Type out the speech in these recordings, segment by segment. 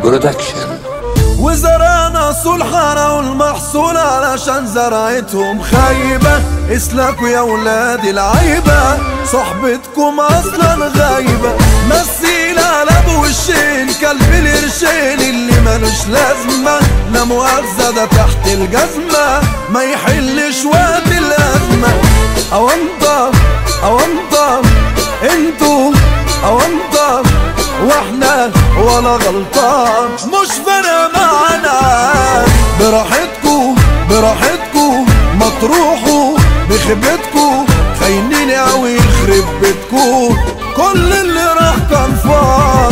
برودكشن وزرعنا صلحنا والمحصول علشان زرعتهم خايبة اسلكوا يا ولاد العيبة صحبتكم اصلا غايبة مثيل على ابو وشين كلب القرشين اللي ملوش لازمة لا مؤاخذة ده تحت الجزمة ما يحلش وقت الازمة اوانطة اوانطة انتوا اوانطة واحنا ولا غلطان مش فارقة معانا براحتكو براحتكو ما تروحوا بخيبتكو خاينين اوي يخرب بيتكو كل اللي راح كان فاض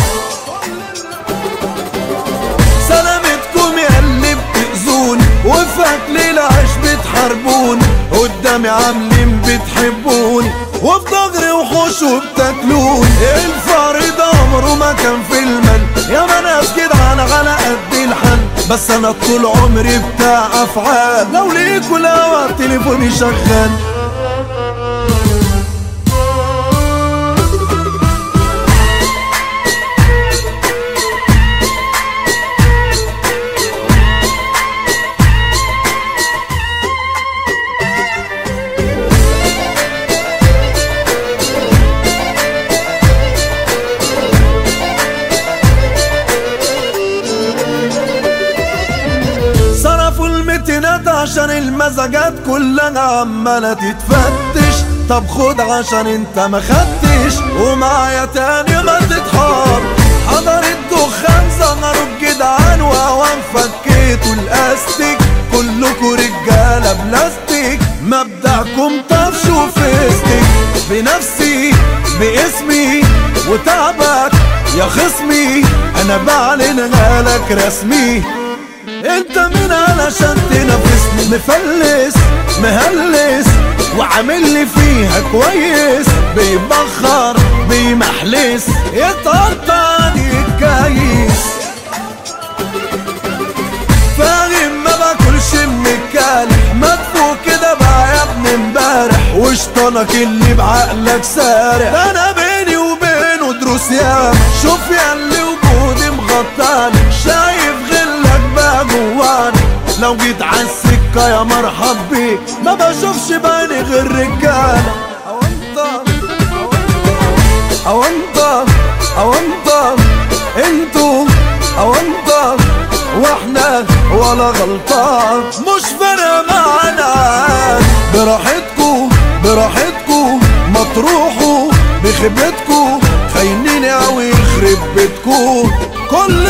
سلامتكم يا اللي بتأذوني وفي اكل العيش بتحاربوني قدامي عاملين بتحبوني وفي ظهري وحوش وبتاكلوني الفار ده عمره ما كان في المن يا ما ناس جدعان على قد الحن بس انا طول عمري بتاع افعال لو ليكوا لو تليفوني شغال صرفوا المتينات عشان المزاجات كلها عمالة تتفتش طب خد عشان انت ما خدتش ومعايا تاني ما تتحار حضر الدخان زغروا الجدعان وهوان فكيتوا الاستيك كلكوا رجالة بلاستيك مبدأكم طفش وفيستك بنفسي باسمي وتعبك يا خصمي انا بعلنها لك رسمي انت مين علشان تنافسني مفلس مهلس وعامل لي فيها كويس بيبخر بيمحلس يتقطع الكيس فاهم ما باكلش من الكالح مدفوع كده بقى يا ابن امبارح وشطانك اللي بعقلك سارح ده انا بيني وبينه دروس ياما شوف يا اللي وجودي مغطاني شايف غلك بقى جواني لو جيت عالسكة يا مرحب بيك ما بشوفش بعيني غير رجالة أونطة أونطة أونطة انتوا أونطة واحنا ولا غلطان مش فارقة معانا براحتكو براحتكو ما تروحوا بخيبتكو خاينين اوي يخرب بيتكو كل